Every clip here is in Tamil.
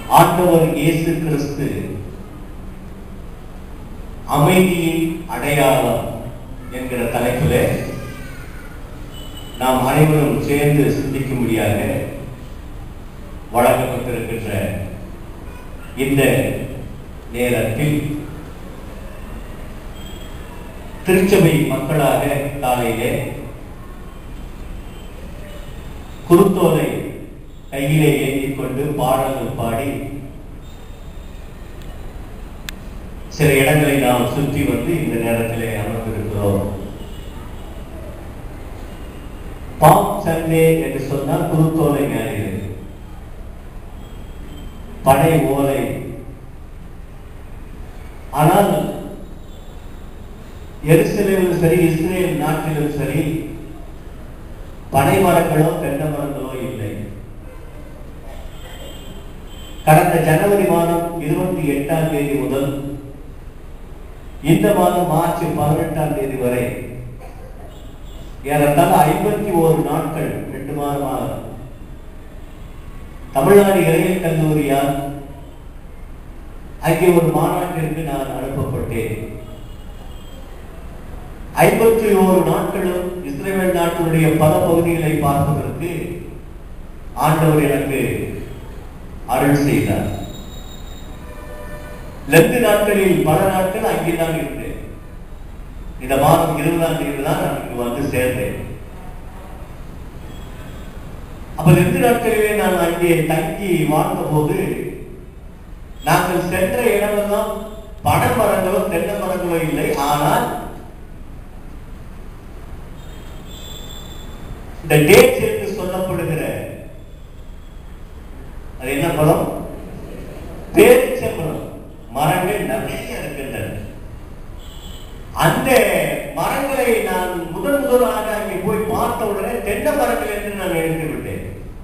ஆண்டவர் இயேசு கிறிஸ்து அமைதியின் அடையாளம் என்கிற தலைப்பிலே நாம் அனைவரும் சேர்ந்து சிந்திக்கும்படியாக வழங்கப்பட்டிருக்கின்ற இந்த நேரத்தில் திருச்சபை மக்களாக காலையிலே குருத்தோலை கையிலே ஏந்திக் கொண்டு பாடல்கள் பாடி சில இடங்களை நாம் சுற்றி வந்து இந்த நேரத்திலே அமர்ந்திருக்கிறோம் பாம் சண்டே என்று சொன்னால் குருத்தோலை ஞாயிறு படை ஓலை ஆனால் எருசலேமிலும் சரி இஸ்ரேல் நாட்டிலும் சரி பனை மரங்களோ தென்னை மரங்களோ இல்லை கடந்த ஜனவரி மாதம் இருபத்தி எட்டாம் தேதி முதல் இந்த மாதம் மார்ச் பதினெட்டாம் தேதி வரை ஏறத்தாழ ஐம்பத்தி ஓரு நாட்கள் ரெண்டு மாதமாக தமிழ்நாடு இளைஞர் கல்லூரியால் அங்கே ஒரு மாநாட்டிற்கு நான் அனுப்பப்பட்டேன் ஐம்பத்தி ஓரு நாட்களும் இஸ்ரேல் நாட்டினுடைய பல பகுதிகளை பார்ப்பதற்கு ஆண்டவர் எனக்கு அருள் செய்தார் லெந்து நாட்களில் பல நாட்கள் அங்கேதான் இருந்தேன் இந்த மாதம் இருபதாம் தேதி தான் நான் இங்கு வந்து சேர்ந்தேன் அப்ப லெந்து நாட்களிலே நான் அங்கே தங்கி வாழ்ந்த போது நாங்கள் சென்ற இடமெல்லாம் பனை மரங்களோ தென்னை மரங்களோ இல்லை ஆனால் இந்த டேட்ஸ் என்று சொல்லப்படுகிற அது என்ன பழம் பேரிச்சம்பழம் மரங்கள் நிறைய இருக்கின்றன அந்த மரங்களை நான் முதன் முதலாக அங்கே போய் பார்த்த உடனே தென்னை மரங்கள் என்று நான் எடுத்து விட்டேன்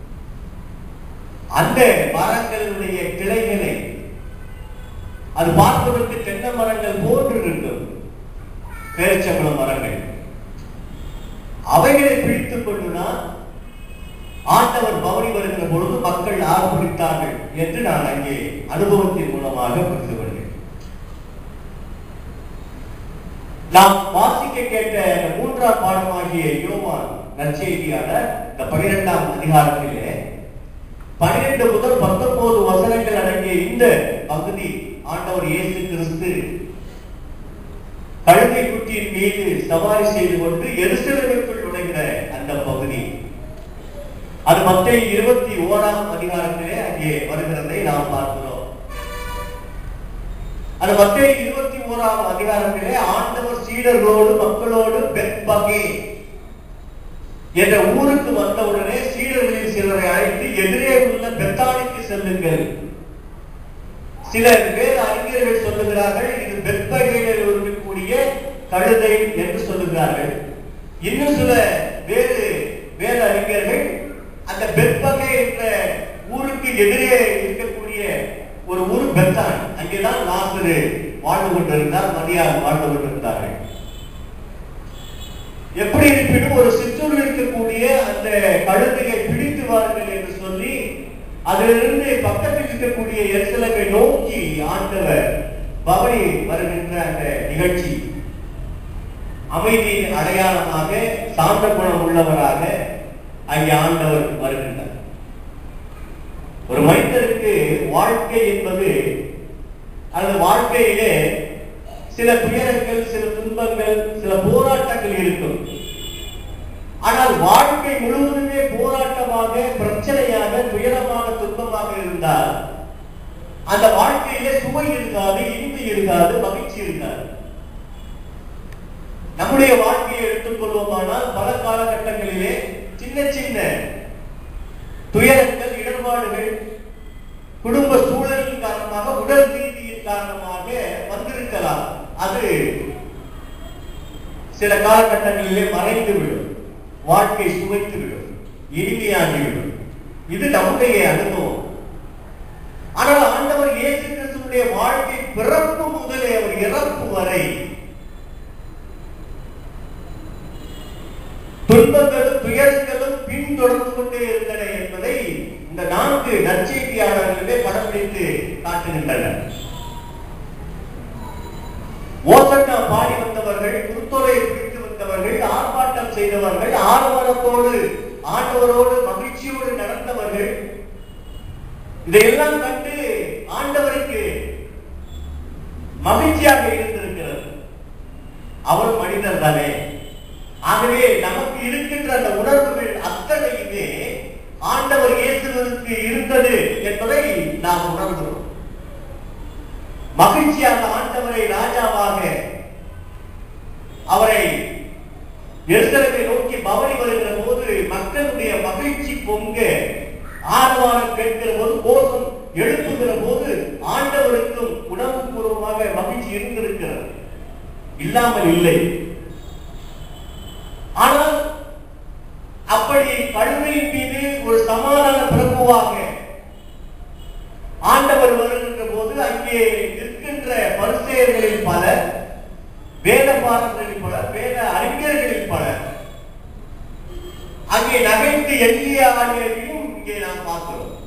அந்த மரங்களுடைய கிளைகளை அது பார்ப்பதற்கு தென்னை மரங்கள் போன்று இருக்கும் பேரிச்சம்பழம் மரங்கள் அவைகளை பிடித்துக் கொண்டுதான் ஆண்டவர் பவனி வருகிற பொழுது மக்கள் ஆர்ப்பரித்தார்கள் என்று நான் அங்கே அனுபவத்தின் மூலமாக புரிந்து கொண்டேன் நாம் வாசிக்க கேட்ட இந்த மூன்றாம் பாடமாகிய யோவான் நற்செய்தியான இந்த பனிரெண்டாம் அதிகாரத்திலே பனிரெண்டு முதல் பத்தொன்பது வசனங்கள் அடங்கிய இந்த பகுதி ஆண்டவர் இயேசு கிறிஸ்து கழுதை குட்டியின் மீது சவாரி செய்து கொண்டு எருசலேமிற்குள் நுழைகிற அந்த பகுதி அது மத்திய இருபத்தி ஓராம் அதிகாரத்திலே அங்கே வருகிறதை நாம் பார்க்கிறோம் அது மத்திய இருபத்தி ஓராம் அதிகாரத்திலே ஆண்டவர் சீடர்களோடு மக்களோடு பெத்பகே என்ற ஊருக்கு வந்தவுடனே சீடர்களில் சிலரை அழைத்து எதிரே உள்ள பெத்தானிக்கு செல்லுங்கள் சில வேத அறிஞர்கள் சொல்லுகிறார்கள் இது பெத்பகையில் இருக்கக்கூடிய கழுதை என்று சொல்லுகிறார்கள் இன்னும் சில வேறு வேத அறிஞர்கள் அந்த பெத்பகை என்ற ஊருக்கு எதிரே இருக்கக்கூடிய ஒரு ஊர் பெத்தான் அங்கேதான் லாசரு வாழ்ந்து கொண்டிருந்தார் மரியாதை வாழ்ந்து கொண்டிருந்தார்கள் எப்படி இருப்பினும் ஒரு சிற்றூர் இருக்கக்கூடிய அந்த கழுதையை பிடித்து வாருங்கள் என்று சொல்லி அதிலிருந்து பக்கத்தில் இருக்கக்கூடிய எருசலேமை நோக்கி ஆண்டவர் பவனி வருகின்ற அந்த நிகழ்ச்சி அமைதியின் அடையாளமாக சாந்த குணம் உள்ளவராக அங்கே ஆண்டவர் வருகின்றார் ஒரு மனிதருக்கு வாழ்க்கை என்பது அந்த வாழ்க்கையிலே சில துயரங்கள் சில துன்பங்கள் சில போராட்டங்கள் இருக்கும் ஆனால் வாழ்க்கை முழுவதுமே போராட்டமாக பிரச்சனையாக துயரமாக துன்பமாக இருந்தால் அந்த வாழ்க்கையிலே சுவை இருக்காது இன்பு இருக்காது மகிழ்ச்சி இருக்காது நம்முடைய வாழ்க்கையை எடுத்துக்கொள்வோமானால் பல காலகட்டங்களிலே சின்ன சின்ன துயரங்கள் இடர்பாடுகள் குடும்ப சூழலின் காரணமாக உடல் ரீதியின் காரணமாக வந்திருக்கலாம் அது சில காலகட்டங்களிலே மறைந்து விடும் வாழ்க்கை சுவைத்து விடும் இனிமையாகிவிடும் இது நம்முடைய அனுபவம் ஆனால் ஆண்டவர் இயேசு கிறிஸ்துடைய வாழ்க்கை பிறப்பு முதலே அவர் இறப்பு வரை துன்பங்களும் துயரங்களும் பின்தொடர்ந்து கொண்டே இருந்தன என்பதை இந்த நான்கு நற்செய்தியாளர்களுமே படம் பிடித்து காட்டுகின்றனர் ஓசன்னா பாடி வந்தவர்கள் குருத்தொலை பிடித்து வந்தவர்கள் ஆர்ப்பாட்டம் செய்தவர்கள் ஆர்வலத்தோடு ஆண்டவரோடு மகிழ்ச்சியோடு நடந்தவர்கள் இதையெல்லாம் கண்டு ஆண்டவருக்கு மகிழ்ச்சியாக இருந்திருக்கிறது அவர் மனிதர் தானே ஆகவே நமக்கு இருக்கின்ற அந்த உணர்வுகள் அத்தனையுமே ஆண்டவர் இயேசுவிற்கு இருந்தது என்பதை நாம் உணர்கிறோம் மகிழ்ச்சியாக ஆண்டவரை ராஜாவாக அவரை எருசலேமை நோக்கி பவனி வருகிற போது மக்களுடைய மகிழ்ச்சி பொங்க ஆரவாரம் கேட்கிற போது கோஷம் எழுப்புகிற போது ஆண்டவருக்கும் உணர்வுபூர்வமாக மகிழ்ச்சி இருந்திருக்கிறது இல்லாமல் இல்லை ஆனால் அப்படி கழுதையின் மீது ஒரு சமாதான பிரபுவாக ஆண்டவர் வருகின்ற போது அங்கே நிற்கின்ற பரிசெயர்களில் பலர் வேத பாரங்களில் பலர் வேத அறிஞர்களில் பலர் அங்கே நகைத்து எண்ணிய ஆடியதையும் இங்கே நாம் பார்க்கிறோம்